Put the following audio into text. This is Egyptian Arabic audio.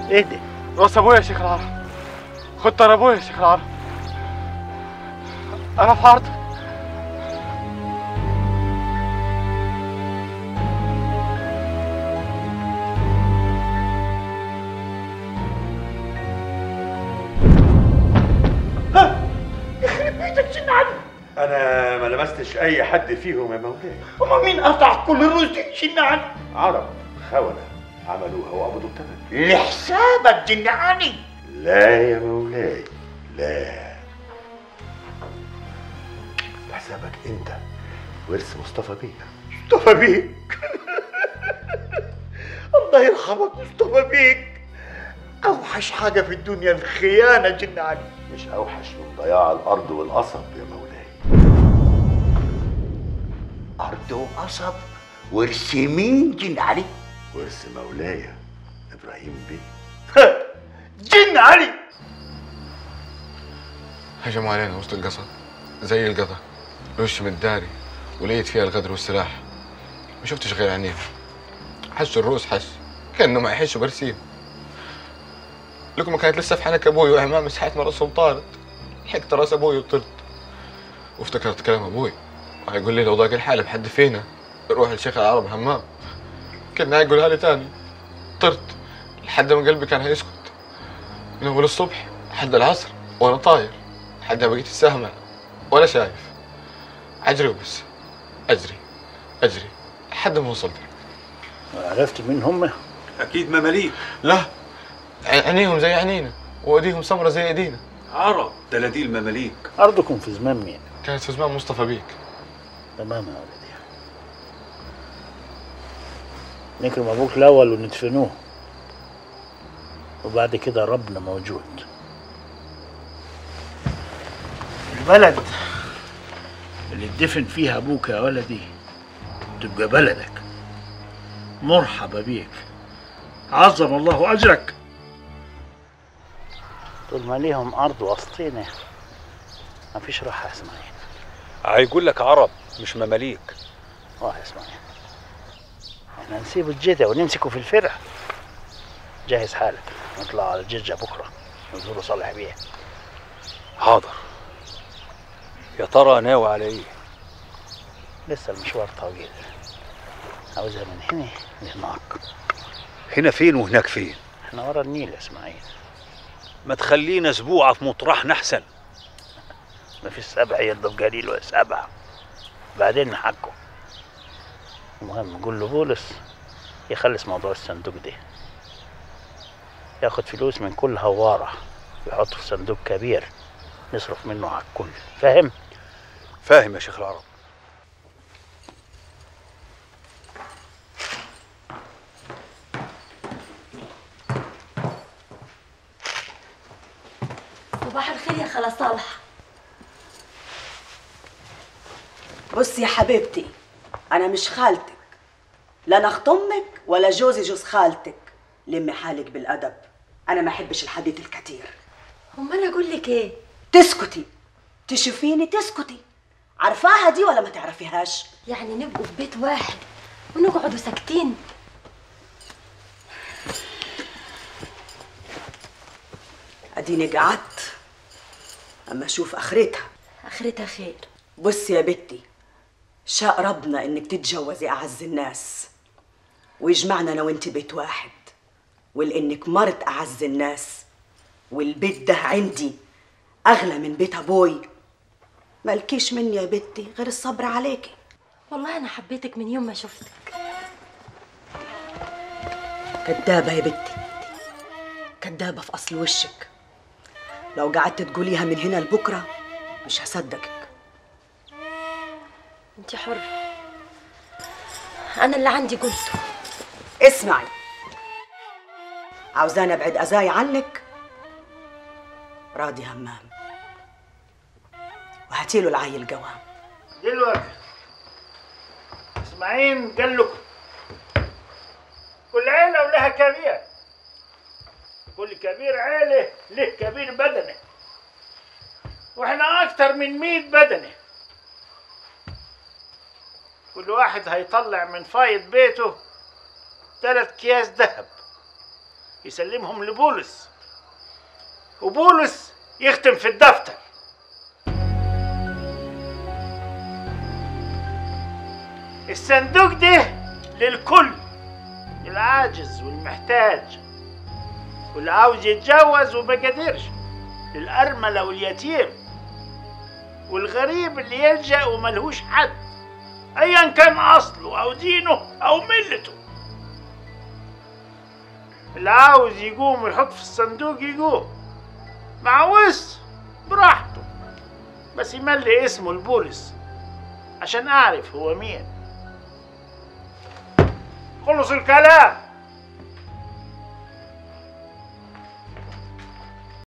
ايه ده راس ابويا يا شيخ العرب خد طار ابويا يا شيخ العرب انا في عرض يخرب بيتك جن علي انا ما لمستش اي حد فيهم يا مولاي هما مين قطع كل الرز دي جن علي عرب خونة عملوها وقبضوا الثمن لحسابك جن علي لا يا مولاي لا لحسابك انت ورث مصطفى بيه مصطفى بيك الله يرحمك مصطفى بيك اوحش حاجه في الدنيا الخيانه جن علي مش اوحش من ضياع الارض والقصب يا مولاي ارض وقصب ورث مين جن علي ورث مولاي ابراهيم بيه جن علي هجموا علينا وسط القصر زي القطع الوش متداري ولقيت فيها الغدر والسلاح ما شفتش غير عينيهم حش الرؤوس حش كانه ما يحشوا برسيم لكم كانت لسه في حنك ابوي وامام ساعه ما راسهم طارت حكت راس ابوي وطرت وافتكرت كلام ابوي وهيقول لي لو ضاق الحال بحد فينا روح لشيخ العرب همام كنا هيقولها لي تاني طرت لحد ما قلبي كان هيسكت من اول الصبح لحد العصر وانا طاير لحد ما بقيت السهمة ولا شايف اجري وبس اجري اجري لحد ما وصلت عرفت مين هم اكيد مماليك لا ع- عينيهم زي عينينا وايديهم سمرة زي ايدينا عرب دلاديل مماليك ارضكم في زمان مين كانت في زمان مصطفى بيك تمام يا ولدي نكرم ابوك الاول وندفنوه وبعد كده ربنا موجود البلد اللي اتدفن فيها ابوك يا ولدي تبقى بلدك مرحبا بيك عظم الله اجرك طول ما ليهم ارض وسطينا ما فيش راحه يا اسماعيل هيقول لك عرب مش مماليك اه يا اسماعيل احنا نسيب الجدع ونمسكه في الفرع جهز حالك نطلع على الججة بكرة نزور صالح بيه حاضر يا ترى ناوي على ايه لسه المشوار طويل عاوزها من هنا لهناك هنا فين وهناك فين احنا ورا النيل يا اسماعيل ما تخلينا اسبوع في مطرحنا احسن ما فيش سبع يضرب قليل ولا سبع بعدين نحكوا المهم قول له بولس يخلص موضوع الصندوق ده ياخد فلوس من كل هوارة ويحطه في صندوق كبير نصرف منه على الكل فاهم؟ فاهم يا شيخ العرب صباح الخير يا خلا صالح بصي يا حبيبتي انا مش خالتك لا انا اخت امك ولا جوزي جوز خالتك لمي حالك بالادب انا ما احبش الحديث الكتير امال اقول لك ايه تسكتي تشوفيني تسكتي عارفاها دي ولا ما تعرفيهاش يعني نبقوا في بيت واحد ونقعدوا ساكتين اديني قعدت اما اشوف اخرتها اخرتها خير بصي يا بنتي شاء ربنا انك تتجوزي اعز الناس ويجمعنا انا وانت بيت واحد ولانك مرت اعز الناس والبيت ده عندي اغلى من بيت ابوي مالكيش مني يا بنتي غير الصبر عليكي والله انا حبيتك من يوم ما شفتك كدابة يا بنتي كدابة في أصل وشك لو قعدت تقوليها من هنا لبكرة مش هصدقك انت حرة انا اللي عندي قلته اسمعي عاوزاني ابعد اذاي عنك راضي همام وهاتيله العيل قوام دلوقتي اسماعيل قال لكم كل عيلة ولها كبير كل كبير عيلة له كبير بدنه واحنا اكتر من مية بدنه كل واحد هيطلع من فايض بيته ثلاث اكياس ذهب يسلمهم لبولس وبولس يختم في الدفتر الصندوق ده للكل العاجز والمحتاج واللي عاوز يتجوز وما قدرش للأرملة واليتيم والغريب اللي يلجأ وملهوش حد أيا كان أصله أو دينه أو ملته اللي عاوز يقوم ويحط في الصندوق يقوم معوز براحته بس يملي اسمه البوليس عشان أعرف هو مين خلص الكلام